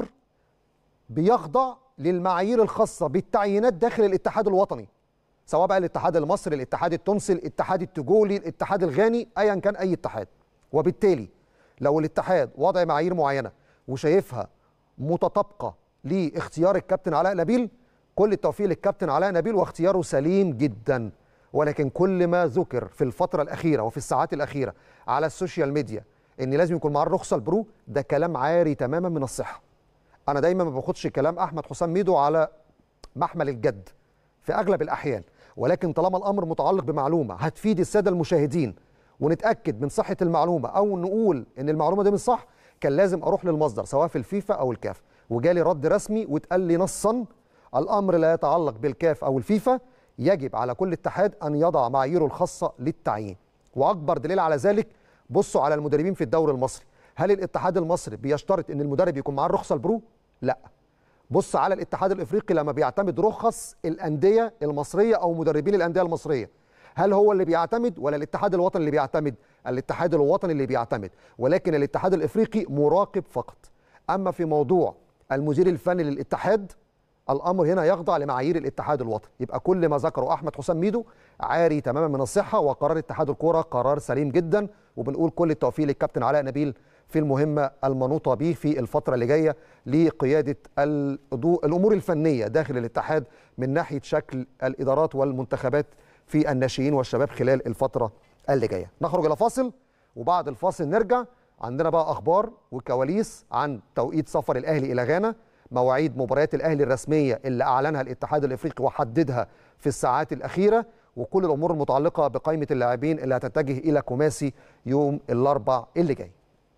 بيخضع للمعايير الخاصه بالتعيينات داخل الاتحاد الوطني سواء بقى الاتحاد المصري الاتحاد التونسي الاتحاد التجولي الاتحاد الغاني ايا كان اي اتحاد وبالتالي لو الاتحاد وضع معايير معينه وشايفها متطابقه لاختيار الكابتن علاء نبيل كل التوفيق للكابتن علاء نبيل واختياره سليم جدا ولكن كل ما ذكر في الفتره الاخيره وفي الساعات الاخيره على السوشيال ميديا ان لازم يكون معاه الرخصه البرو ده كلام عاري تماما من الصحه انا دايما ما باخدش كلام احمد حسام ميدو على محمل الجد في اغلب الاحيان ولكن طالما الامر متعلق بمعلومه هتفيد الساده المشاهدين ونتاكد من صحه المعلومه او نقول ان المعلومه دي مش صح كان لازم اروح للمصدر سواء في الفيفا او الكاف وجالي رد رسمي واتقال لي نصا الامر لا يتعلق بالكاف او الفيفا يجب على كل اتحاد ان يضع معاييره الخاصه للتعيين واكبر دليل على ذلك بصوا على المدربين في الدوري المصري هل الاتحاد المصري بيشترط ان المدرب يكون معاه الرخصه البرو لا بص على الاتحاد الافريقي لما بيعتمد رخص الانديه المصريه او مدربين الانديه المصريه هل هو اللي بيعتمد ولا الاتحاد الوطني اللي بيعتمد الاتحاد الوطني اللي بيعتمد ولكن الاتحاد الافريقي مراقب فقط اما في موضوع المدير الفني للاتحاد الامر هنا يخضع لمعايير الاتحاد الوطني يبقى كل ما ذكره احمد حسام ميدو عاري تماما من الصحه وقرار اتحاد الكوره قرار سليم جدا وبنقول كل التوفيق للكابتن علاء نبيل في المهمه المنوطه به في الفتره اللي جايه لقياده الامور الفنيه داخل الاتحاد من ناحيه شكل الادارات والمنتخبات في الناشئين والشباب خلال الفتره اللي جايه نخرج الى فاصل وبعد الفاصل نرجع عندنا بقى اخبار وكواليس عن توقيت سفر الاهلي الى غانا مواعيد مباريات الاهلي الرسميه اللي اعلنها الاتحاد الافريقي وحددها في الساعات الاخيره وكل الامور المتعلقه بقائمه اللاعبين اللي هتتجه الى كوماسي يوم الاربع اللي جاي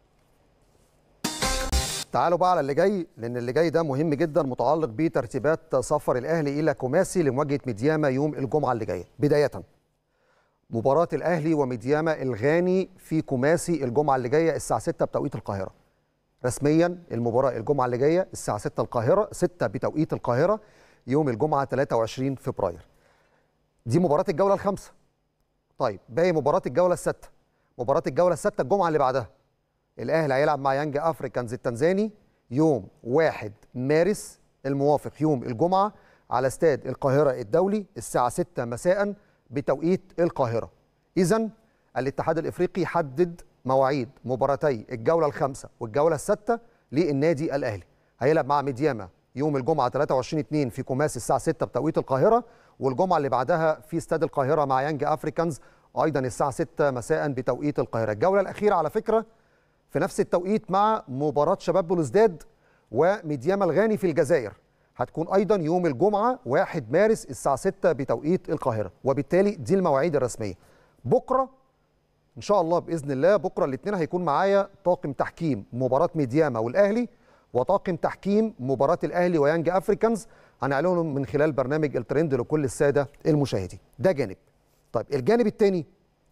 تعالوا بقى على اللي جاي لان اللي جاي ده مهم جدا متعلق بترتيبات سفر الاهلي الى كوماسي لمواجهه ميدياما يوم الجمعه اللي جايه بدايه مباراه الاهلي وميدياما الغاني في كوماسي الجمعه اللي جايه الساعه 6 بتوقيت القاهره رسميا المباراه الجمعه اللي جايه الساعه 6 القاهره 6 بتوقيت القاهره يوم الجمعه 23 فبراير دي مباراه الجوله الخامسه طيب باقي مباراه الجوله السادسه مباراه الجوله السادسه الجمعه اللي بعدها الاهلي هيلعب مع يانج افريكانز التنزاني يوم 1 مارس الموافق يوم الجمعه على استاد القاهره الدولي الساعه 6 مساء بتوقيت القاهره اذا الاتحاد الافريقي حدد مواعيد مباراتي الجوله الخامسه والجوله السادسه للنادي الاهلي هيلعب مع ميدياما يوم الجمعه 23 2 في كوماس الساعه 6 بتوقيت القاهره والجمعه اللي بعدها في استاد القاهره مع يانج افريكانز ايضا الساعه 6 مساء بتوقيت القاهره الجوله الاخيره على فكره في نفس التوقيت مع مباراه شباب بلوزداد وميدياما الغاني في الجزائر هتكون ايضا يوم الجمعه 1 مارس الساعه 6 بتوقيت القاهره وبالتالي دي المواعيد الرسميه بكره ان شاء الله باذن الله بكره الاثنين هيكون معايا طاقم تحكيم مباراه ميدياما والاهلي وطاقم تحكيم مباراه الاهلي ويانج افريكانز هنعلنهم من خلال برنامج الترند لكل الساده المشاهدين ده جانب طيب الجانب الثاني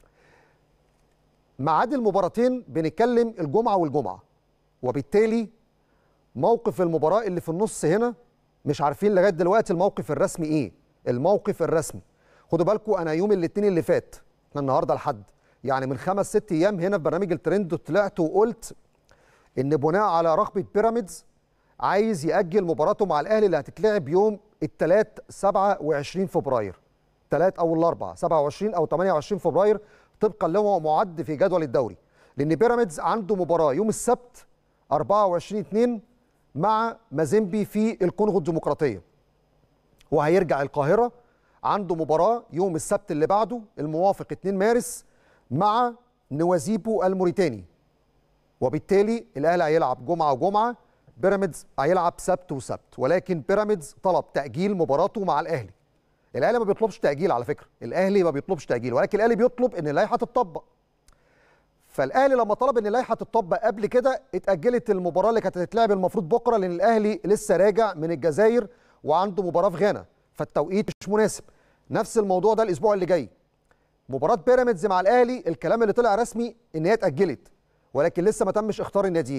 ميعاد المباراتين بنتكلم الجمعه والجمعه وبالتالي موقف المباراه اللي في النص هنا مش عارفين لغايه دلوقتي الموقف الرسمي ايه الموقف الرسمي خدوا بالكم انا يوم الاثنين اللي فات احنا النهارده الحد يعني من خمس ست ايام هنا في برنامج الترند طلعت وقلت ان بناء على رغبه بيراميدز عايز ياجل مباراته مع الاهلي اللي هتتلعب يوم الثلاث 27 فبراير ثلاث او الاربع 27 او 28 فبراير طبقا له معد في جدول الدوري لان بيراميدز عنده مباراه يوم السبت 24 2 مع مازيمبي في الكونغو الديمقراطيه وهيرجع القاهره عنده مباراه يوم السبت اللي بعده الموافق 2 مارس مع نوازيبو الموريتاني وبالتالي الاهلي هيلعب جمعه وجمعه بيراميدز هيلعب سبت وسبت ولكن بيراميدز طلب تاجيل مباراته مع الاهلي الاهلي ما بيطلبش تاجيل على فكره الاهلي ما بيطلبش تاجيل ولكن الاهلي بيطلب ان اللائحه تطبق فالاهلي لما طلب ان اللائحه تطبق قبل كده اتاجلت المباراه اللي كانت هتتلعب المفروض بكره لان الاهلي لسه راجع من الجزائر وعنده مباراه في غانا فالتوقيت مش مناسب نفس الموضوع ده الاسبوع اللي جاي مباراه بيراميدز مع الاهلي الكلام اللي طلع رسمي ان هي اتاجلت ولكن لسه ما تمش اختار الناديين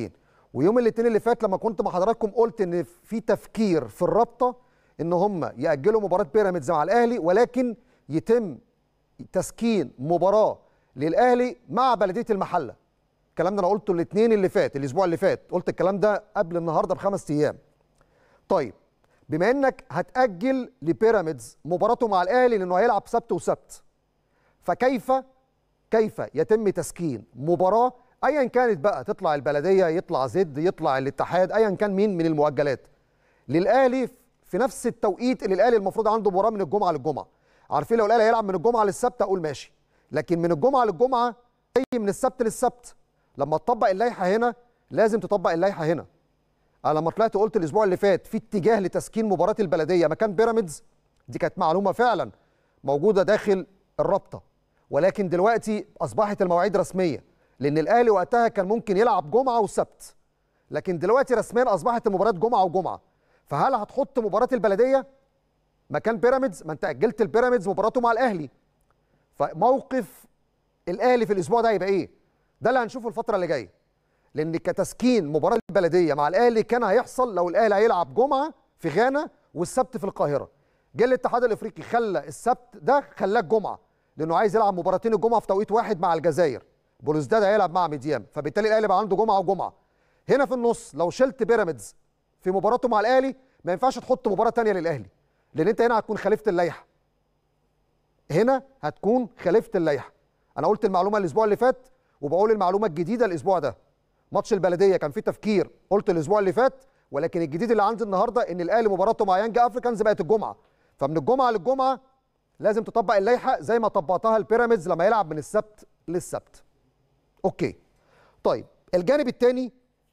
ويوم الاثنين اللي فات لما كنت مع حضراتكم قلت ان في تفكير في الرابطه ان هم ياجلوا مباراه بيراميدز مع الاهلي ولكن يتم تسكين مباراه للاهلي مع بلديه المحله الكلام ده انا قلته الاثنين اللي فات الاسبوع اللي فات قلت الكلام ده قبل النهارده بخمس ايام طيب بما انك هتاجل لبيراميدز مباراته مع الاهلي لانه هيلعب سبت وسبت فكيف كيف يتم تسكين مباراه ايا كانت بقى تطلع البلديه يطلع زد يطلع الاتحاد ايا كان مين من المؤجلات للاهلي في نفس التوقيت اللي الاهلي المفروض عنده مباراه من الجمعه للجمعه عارفين لو الاهلي هيلعب من الجمعه للسبت اقول ماشي لكن من الجمعه للجمعه زي من السبت للسبت لما تطبق اللائحه هنا لازم تطبق اللائحه هنا انا لما طلعت قلت الاسبوع اللي فات في اتجاه لتسكين مباراه البلديه مكان بيراميدز دي كانت معلومه فعلا موجوده داخل الرابطه ولكن دلوقتي اصبحت المواعيد رسميه لان الاهلي وقتها كان ممكن يلعب جمعه وسبت لكن دلوقتي رسميا اصبحت المباراه جمعه وجمعه فهل هتحط مباراه البلديه مكان بيراميدز ما انت اجلت البيراميدز مباراته مع الاهلي فموقف الاهلي في الاسبوع ده هيبقى ايه ده اللي هنشوفه الفتره اللي جايه لان كتسكين مباراه البلديه مع الاهلي كان هيحصل لو الاهلي هيلعب جمعه في غانا والسبت في القاهره جه الاتحاد الافريقي خلى السبت ده خلاه الجمعه لانه عايز يلعب مباراتين الجمعه في توقيت واحد مع الجزائر بولوزداد هيلعب مع ميديام فبالتالي الاهلي بقى عنده جمعه وجمعه هنا في النص لو شلت بيراميدز في مباراته مع الاهلي ما ينفعش تحط مباراه ثانيه للاهلي لان انت هنا هتكون خالفت اللائحه هنا هتكون خالفت اللائحه انا قلت المعلومه الاسبوع اللي فات وبقول المعلومه الجديده الاسبوع ده ماتش البلديه كان فيه تفكير قلت الاسبوع اللي فات ولكن الجديد اللي عندي النهارده ان الاهلي مباراته مع يانج افريكانز بقت الجمعه فمن الجمعه للجمعه لازم تطبق اللائحه زي ما طبقتها البيراميدز لما يلعب من السبت للسبت اوكي طيب الجانب الثاني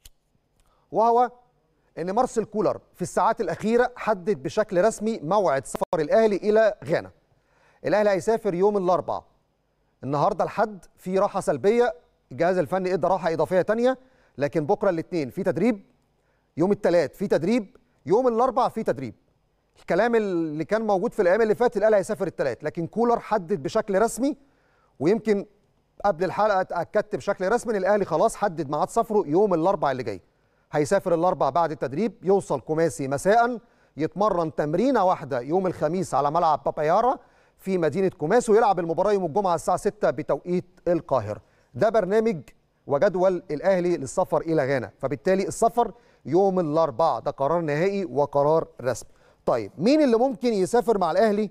وهو ان مارسيل كولر في الساعات الاخيره حدد بشكل رسمي موعد سفر الاهلي الى غانا الاهلي هيسافر يوم الاربعاء النهارده الحد في راحه سلبيه الجهاز الفني ادى راحه اضافيه ثانيه لكن بكره الاثنين في تدريب يوم الثلاث في تدريب يوم الاربعاء في تدريب الكلام اللي كان موجود في الايام اللي فاتت الاهلي هيسافر الثلاث لكن كولر حدد بشكل رسمي ويمكن قبل الحلقه اتاكدت بشكل رسمي ان الاهلي خلاص حدد ميعاد سفره يوم الاربعاء اللي جاي هيسافر الاربعاء بعد التدريب يوصل كوماسي مساء يتمرن تمرينه واحده يوم الخميس على ملعب بابايارا في مدينه كوماسي ويلعب المباراه يوم الجمعه الساعه 6 بتوقيت القاهره ده برنامج وجدول الاهلي للسفر الى غانا فبالتالي السفر يوم الاربعاء ده قرار نهائي وقرار رسمي طيب مين اللي ممكن يسافر مع الاهلي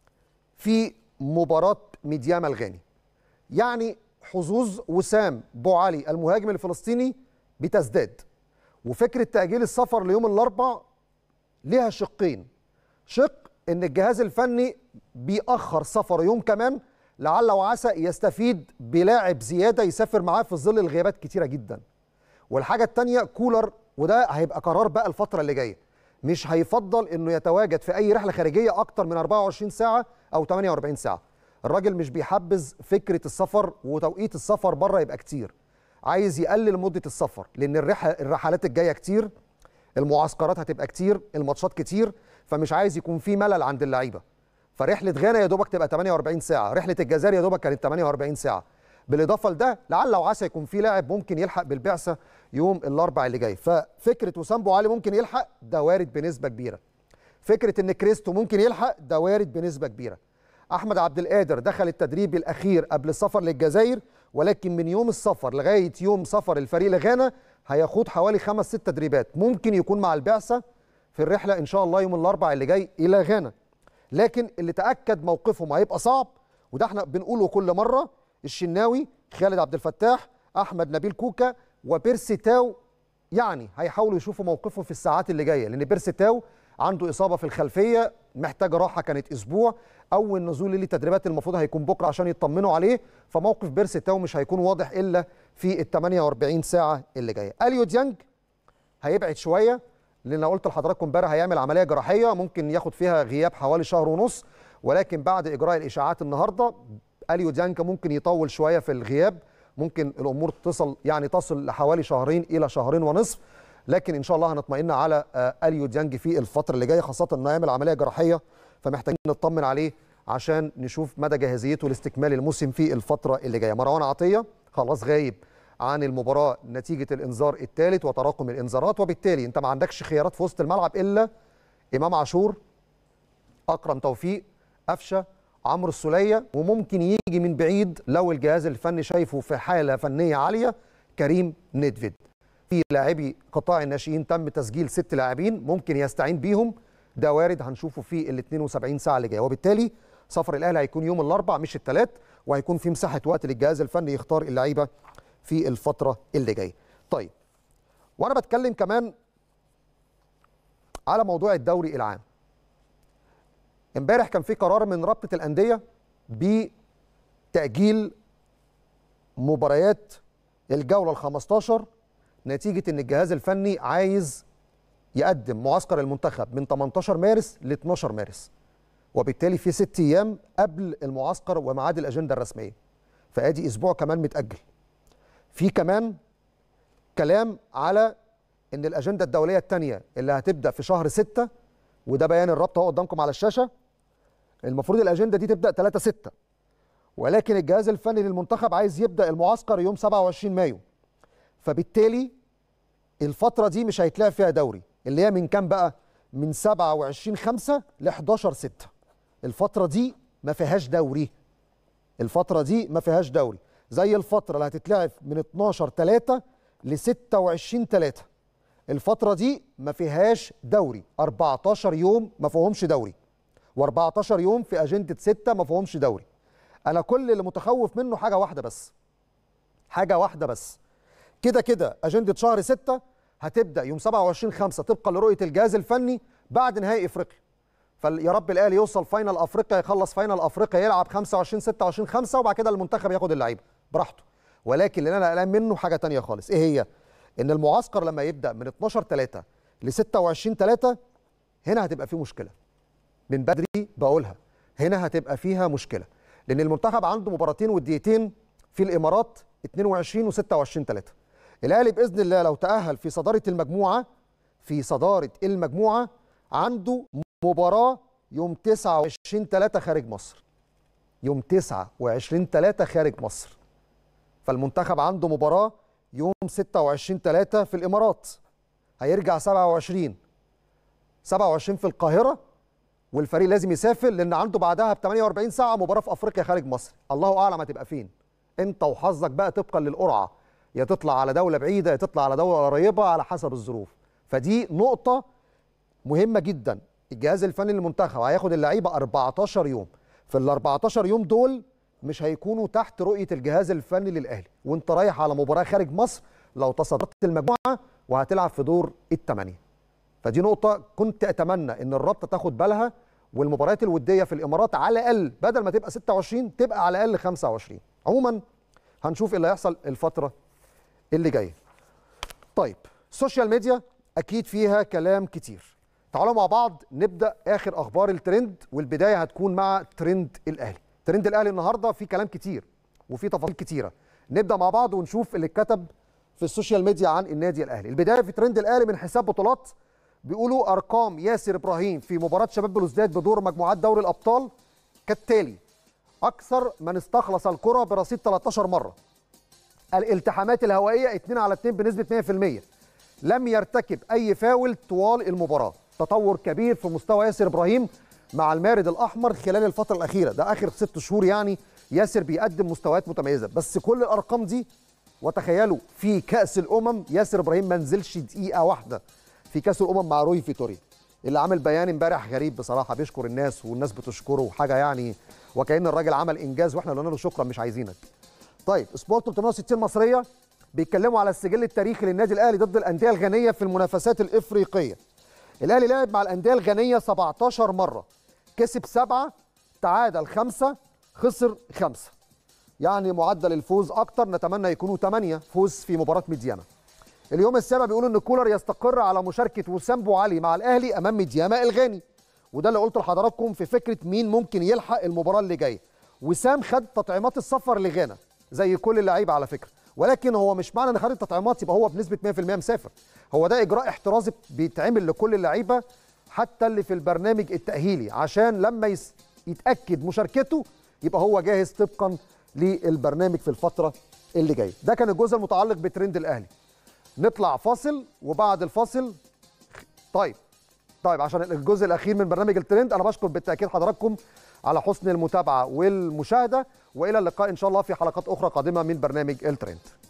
في مباراه ميدياما الغاني يعني حظوظ وسام بو علي المهاجم الفلسطيني بتزداد وفكره تاجيل السفر ليوم الاربعاء ليها شقين شق ان الجهاز الفني بيأخر سفر يوم كمان لعل وعسى يستفيد بلاعب زياده يسافر معاه في ظل الغيابات كتيره جدا والحاجه الثانيه كولر وده هيبقى قرار بقى الفتره اللي جايه مش هيفضل انه يتواجد في اي رحله خارجيه اكتر من 24 ساعه او 48 ساعه الراجل مش بيحبذ فكره السفر وتوقيت السفر بره يبقى كتير عايز يقلل مده السفر لان الرحله الرحلات الجايه كتير المعسكرات هتبقى كتير الماتشات كتير فمش عايز يكون في ملل عند اللعيبه فرحله غانا يا دوبك تبقى 48 ساعه رحله الجزائر يا دوبك كانت 48 ساعه بالاضافه لده لعل وعسى يكون في لاعب ممكن يلحق بالبعثه يوم الاربع اللي جاي ففكره وسام ابو علي ممكن يلحق ده وارد بنسبه كبيره فكره ان كريستو ممكن يلحق ده وارد بنسبه كبيره احمد عبد القادر دخل التدريب الاخير قبل السفر للجزائر ولكن من يوم السفر لغايه يوم سفر الفريق لغانا هيخوض حوالي خمس ست تدريبات ممكن يكون مع البعثه في الرحله ان شاء الله يوم الاربع اللي جاي الى غانا لكن اللي تاكد موقفهم هيبقى صعب وده احنا بنقوله كل مره الشناوي خالد عبد الفتاح احمد نبيل كوكا وبيرسي تاو يعني هيحاولوا يشوفوا موقفه في الساعات اللي جايه لان بيرسي تاو عنده اصابه في الخلفيه محتاج راحه كانت اسبوع اول نزول ليه تدريبات المفروض هيكون بكره عشان يطمنوا عليه فموقف بيرسي تاو مش هيكون واضح الا في ال 48 ساعه اللي جايه اليو ديانج هيبعد شويه لان أنا قلت لحضراتكم امبارح هيعمل عمليه جراحيه ممكن ياخد فيها غياب حوالي شهر ونص ولكن بعد اجراء الاشاعات النهارده اليو ديانج ممكن يطول شويه في الغياب ممكن الامور تصل يعني تصل لحوالي شهرين الى شهرين ونصف لكن ان شاء الله هنطمئن على آه، اليو ديانج في الفتره اللي جايه خاصه انه يعمل عمليه جراحيه فمحتاجين نطمن عليه عشان نشوف مدى جاهزيته لاستكمال الموسم في الفتره اللي جايه مروان عطيه خلاص غايب عن المباراه نتيجه الانذار الثالث وتراكم الانذارات وبالتالي انت ما عندكش خيارات في وسط الملعب الا امام عاشور اكرم توفيق قفشه عمرو السوليه وممكن يجي من بعيد لو الجهاز الفني شايفه في حاله فنيه عاليه كريم نيدفيد في لاعبي قطاع الناشئين تم تسجيل ست لاعبين ممكن يستعين بيهم ده وارد هنشوفه في ال 72 ساعه اللي جايه وبالتالي سفر الاهلي هيكون يوم الاربعاء مش الثلاث وهيكون في مساحه وقت للجهاز الفني يختار اللعيبه في الفتره اللي جايه. طيب وانا بتكلم كمان على موضوع الدوري العام. امبارح كان في قرار من رابطه الانديه بتاجيل مباريات الجوله ال 15 نتيجه ان الجهاز الفني عايز يقدم معسكر المنتخب من 18 مارس ل 12 مارس وبالتالي في ست ايام قبل المعسكر وميعاد الاجنده الرسميه فادي اسبوع كمان متاجل في كمان كلام على ان الاجنده الدوليه الثانيه اللي هتبدا في شهر 6 وده بيان الرابطه اهو قدامكم على الشاشه المفروض الاجنده دي تبدا 3 6 ولكن الجهاز الفني للمنتخب عايز يبدا المعسكر يوم 27 مايو فبالتالي الفتره دي مش هيتلعب فيها دوري اللي هي من كام بقى من 27 5 ل 11 6 الفتره دي ما فيهاش دوري الفتره دي ما فيهاش دوري زي الفتره اللي هتتلعب من 12 3 ل 26 3 الفتره دي ما فيهاش دوري 14 يوم ما فيهمش دوري و14 يوم في اجنده 6 ما فيهمش دوري انا كل اللي متخوف منه حاجه واحده بس حاجه واحده بس كده كده اجنده شهر 6 هتبدا يوم 27 5 طبقا لرؤيه الجهاز الفني بعد نهائي افريقيا فيا رب الاهلي يوصل فاينل افريقيا يخلص فاينل افريقيا يلعب 25 26 5 وبعد كده المنتخب ياخد اللعيبه براحته ولكن اللي انا قلقان منه حاجه تانية خالص ايه هي ان المعسكر لما يبدا من 12 3 ل 26 3 هنا هتبقى فيه مشكله من بدري بقولها هنا هتبقى فيها مشكله لان المنتخب عنده مباراتين وديتين في الامارات 22 و26 3 الاهلي باذن الله لو تاهل في صداره المجموعه في صداره المجموعه عنده مباراه يوم 29 3 خارج مصر يوم 29 3 خارج مصر فالمنتخب عنده مباراه يوم 26 3 في الامارات هيرجع 27 27 في القاهره والفريق لازم يسافر لان عنده بعدها ب 48 ساعه مباراه في افريقيا خارج مصر الله اعلم هتبقى فين انت وحظك بقى طبقا للقرعه يا تطلع على دوله بعيده يا تطلع على دوله قريبه على حسب الظروف فدي نقطه مهمه جدا الجهاز الفني للمنتخب هياخد اللعيبه 14 يوم في ال 14 يوم دول مش هيكونوا تحت رؤيه الجهاز الفني للاهلي وانت رايح على مباراه خارج مصر لو تصدرت المجموعه وهتلعب في دور الثمانيه فدي نقطه كنت اتمنى ان الرابطه تاخد بالها والمباريات الوديه في الامارات على الاقل بدل ما تبقى 26 تبقى على الاقل 25 عموما هنشوف ايه اللي هيحصل الفتره اللي جايه طيب السوشيال ميديا اكيد فيها كلام كتير تعالوا مع بعض نبدا اخر اخبار الترند والبدايه هتكون مع ترند الاهلي ترند الاهلي النهارده فيه كلام كتير وفيه تفاصيل كتيره نبدا مع بعض ونشوف اللي اتكتب في السوشيال ميديا عن النادي الاهلي البدايه في ترند الاهلي من حساب بطولات بيقولوا ارقام ياسر ابراهيم في مباراه شباب بلوزداد بدور مجموعات دوري الابطال كالتالي اكثر من استخلص الكره برصيد 13 مره الالتحامات الهوائيه 2 على 2 بنسبه 100% لم يرتكب اي فاول طوال المباراه تطور كبير في مستوى ياسر ابراهيم مع المارد الاحمر خلال الفتره الاخيره ده اخر ست شهور يعني ياسر بيقدم مستويات متميزه بس كل الارقام دي وتخيلوا في كاس الامم ياسر ابراهيم ما نزلش دقيقه واحده في كاس الامم مع روي فيتوريا اللي عامل بيان امبارح غريب بصراحه بيشكر الناس والناس بتشكره حاجه يعني وكأن الراجل عمل انجاز واحنا قلنا له شكرا مش عايزينك طيب سبورت 360 مصريه بيتكلموا على السجل التاريخي للنادي الاهلي ضد الانديه الغنيه في المنافسات الافريقيه الاهلي لعب مع الانديه الغنيه 17 مره كسب سبعه تعادل خمسه خسر خمسه يعني معدل الفوز اكتر نتمنى يكونوا 8 فوز في مباراه ميدياما اليوم السابع بيقولوا ان كولر يستقر على مشاركه وسام بو علي مع الاهلي امام ميدياما الغاني وده اللي قلته لحضراتكم في فكره مين ممكن يلحق المباراه اللي جايه وسام خد تطعيمات السفر لغانا زي كل اللعيبه على فكره ولكن هو مش معنى ان خد التطعيمات يبقى هو بنسبه 100% مسافر هو ده اجراء احترازي بيتعمل لكل اللعيبه حتى اللي في البرنامج التاهيلي عشان لما يس... يتاكد مشاركته يبقى هو جاهز طبقا للبرنامج في الفتره اللي جاي ده كان الجزء المتعلق بترند الاهلي نطلع فاصل وبعد الفاصل طيب طيب عشان الجزء الاخير من برنامج الترند انا بشكر بالتاكيد حضراتكم على حسن المتابعه والمشاهده والى اللقاء ان شاء الله في حلقات اخرى قادمه من برنامج الترند